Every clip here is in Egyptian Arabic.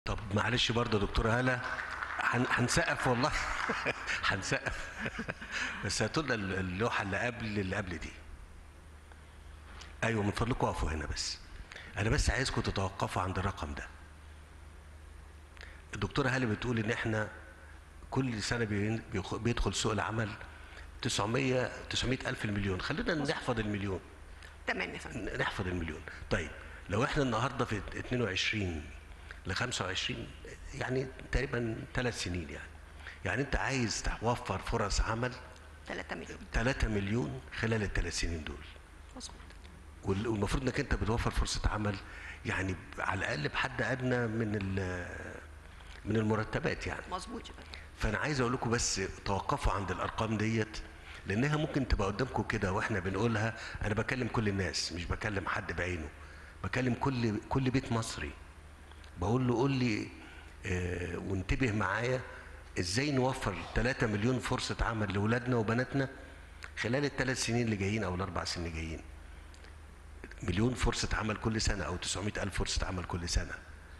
طب معلش برضه يا دكتوره هلا هن- هنسقف والله هنسقف بس هاتوا لنا اللوحه اللي قبل اللي قبل دي ايوه من فضلكم اقفوا هنا بس انا بس عايزكم تتوقفوا عند الرقم ده الدكتوره هاله بتقول ان احنا كل سنه بين- بيخ- بيدخل سوق العمل 900 900 الف المليون خلينا نحفظ المليون تمام يا فندم نحفظ المليون طيب لو احنا النهارده في 22 ل 25 يعني تقريبا ثلاث سنين يعني يعني انت عايز توفر فرص عمل 3 مليون 3 مليون خلال الثلاث سنين دول مظبوط وال- والمفروض انك انت بتوفر فرصه عمل يعني على الاقل بحد ادنى من ال- من المرتبات يعني مظبوط يا فندم فانا عايز اقول لكم بس توقفوا عند الارقام ديت لانها ممكن تبقى قدامكم كده واحنا بنقولها انا بكلم كل الناس مش بكلم حد بعينه بكلم كل كل بيت مصري بقول له قول لي آه وانتبه معايا ازاي نوفر 3 مليون فرصه عمل لاولادنا وبناتنا خلال الثلاث سنين اللي جايين او الاربع سنين اللي جايين مليون فرصه عمل كل سنه او 900 الف فرصه عمل كل سنه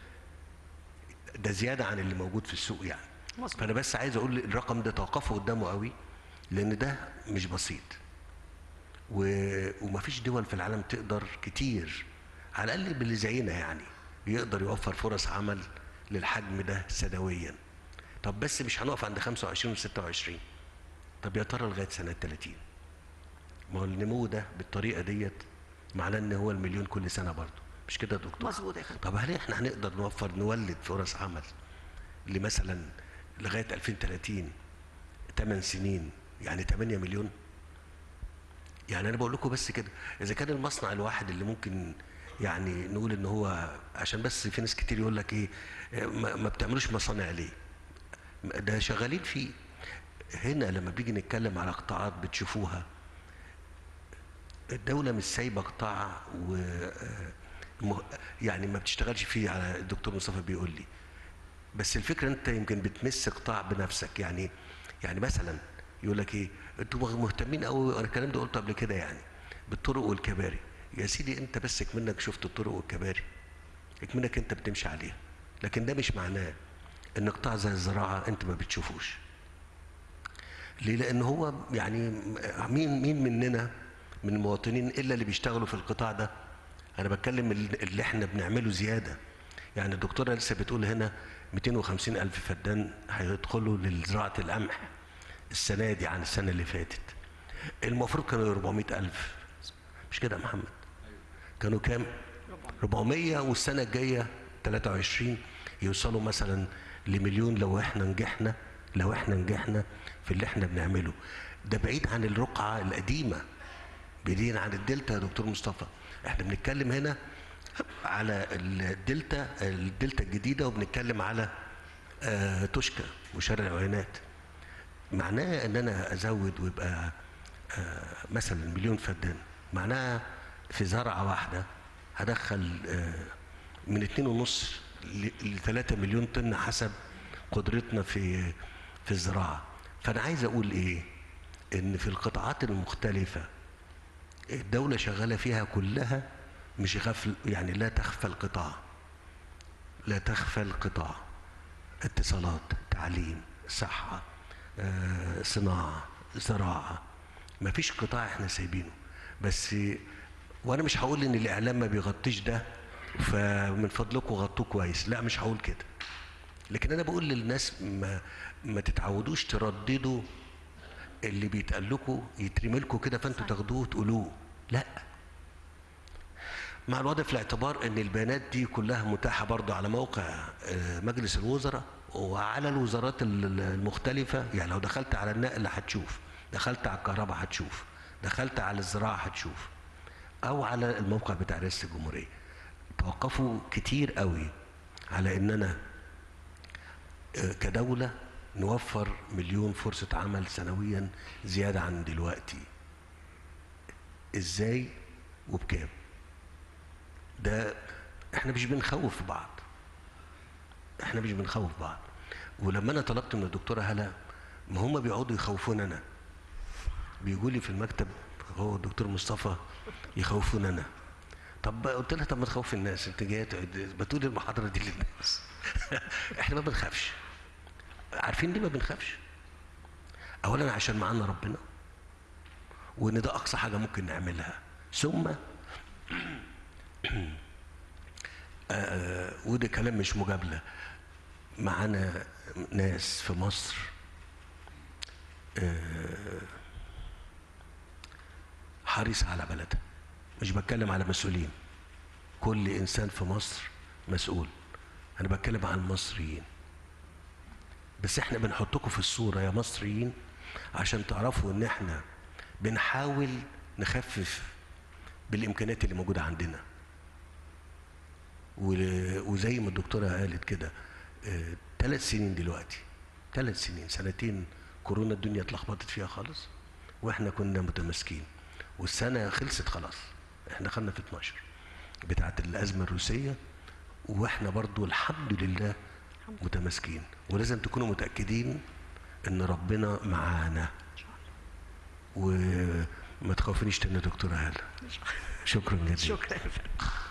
ده زياده عن اللي موجود في السوق يعني مظبوط. فانا بس عايز اقول الرقم ده توقفوا قدامه قوي لان ده مش بسيط و... ومفيش دول في العالم تقدر كتير على الاقل باللي زينا يعني يقدر يوفر فرص عمل للحجم ده سنويا طب بس مش هنقف عند 25 و 26 طب يا ترى لغايه سنه 30 ما هو النمو ده بالطريقه ديت معناه ان هو المليون كل سنه برضه مش كده يا دكتور مظبوط يا فندم. طب هل احنا هنقدر نوفر نولد فرص عمل لمثلا لغايه 2030 8 سنين يعني 8 مليون يعني انا بقول لكم بس كده اذا كان المصنع الواحد اللي ممكن يعني نقول ان هو عشان بس في ناس كتير يقول لك ايه ما, ما بتعملوش مصانع ليه ده شغالين فيه هنا لما بيجي نتكلم على قطاعات بتشوفوها الدولة مش سايبة قطاع و مه- يعني ما بتشتغلش فيه على الدكتور مصطفى بيقول لي بس الفكرة انت يمكن بتمس قطاع بنفسك يعني يعني مثلا يقول لك ايه انتوا مهتمين قوي انا الكلام ده قلته قبل كده يعني بالطرق والكباري يا سيدي انت بس منك شفت الطرق والكباري منك انت بتمشي عليها لكن ده مش معناه ان قطاع زي الزراعة انت ما بتشوفوش ليه؟ لأن هو يعني مين مين مننا من المواطنين إلا اللي بيشتغلوا في القطاع ده؟ أنا بتكلم ال- اللي إحنا بنعمله زيادة. يعني الدكتورة لسه بتقول هنا 250 ألف فدان هيدخلوا لزراعة القمح السنة دي عن السنة اللي فاتت. المفروض كانوا 400 ألف مش كده يا محمد؟ كانوا كام؟ 400 والسنة الجاية 23 يوصلوا مثلا لمليون لو احنا نجحنا لو احنا نجحنا في اللي احنا بنعمله ده بعيد عن الرقعة القديمة بعيد عن الدلتا يا دكتور مصطفى احنا بنتكلم هنا على الدلتا الدلتا الجديدة وبنتكلم على آه توشكا وشارع العينات معناه ان انا ازود ويبقى آه مثلا مليون فدان معناها في زرعه واحده هدخل آه من اتنين ونص ل 3 مليون طن حسب قدرتنا في في الزراعه فانا عايز اقول ايه ان في القطاعات المختلفه الدوله شغاله فيها كلها مش غفل يعني لا تخفى القطاع لا تخفى القطاع اتصالات تعليم صحة آه، صناعة زراعة ما فيش قطاع احنا سايبينه بس وانا مش هقول ان الاعلام ما بيغطيش ده فمن فضلكم غطوه كويس لا مش هقول كده لكن انا بقول للناس ما ما تتعودوش ترددوا اللي بيتقال لكم يترمي لكم كده فانتوا تاخدوه وتقولوه لا مع الوضع في الاعتبار ان البيانات دي كلها متاحه برضه على موقع آه، مجلس الوزراء وعلى الوزارات ال- ال- المختلفه يعني لو دخلت على النقل هتشوف دخلت على الكهرباء هتشوف دخلت على الزراعه هتشوف او على الموقع بتاع رئاسه الجمهوريه توقفوا كتير قوي على اننا آه، كدوله نوفر مليون فرصه عمل سنويا زياده عن دلوقتي ازاي وبكام ده احنا مش بنخوف بعض احنا مش بنخوف بعض ولما انا طلبت من الدكتوره هلا ما هم بيقعدوا يخوفونا انا بيجوا لي في المكتب هو الدكتور مصطفى يخوفونا انا طب قلت لها طب ما تخوف الناس انت جايه تقعد- بتقول المحاضره دي للناس احنا ما بنخافش عارفين ليه ما بنخافش اولا عشان معانا ربنا وان ده اقصى حاجه ممكن نعملها ثم آه، وده كلام مش مجامله معانا ناس في مصر آه، حريصة على بلدها مش بتكلم على مسؤولين كل إنسان في مصر مسؤول أنا بتكلم عن المصريين بس احنا بنحطكم في الصورة يا مصريين عشان تعرفوا ان احنا بنحاول نخفف بالإمكانيات اللي موجودة عندنا و- وزي ما الدكتورة قالت كده ثلاث سنين دلوقتي ثلاث سنين سنتين كورونا الدنيا اتلخبطت فيها خالص واحنا كنا متماسكين والسنة خلصت خلاص احنا خدنا في 12 بتاعت الأزمة الروسية واحنا برضو الحمد لله متماسكين ولازم تكونوا متأكدين ان ربنا معانا وما تخافنيش تاني يا دكتورة هالة شكرا جزيلا شكرا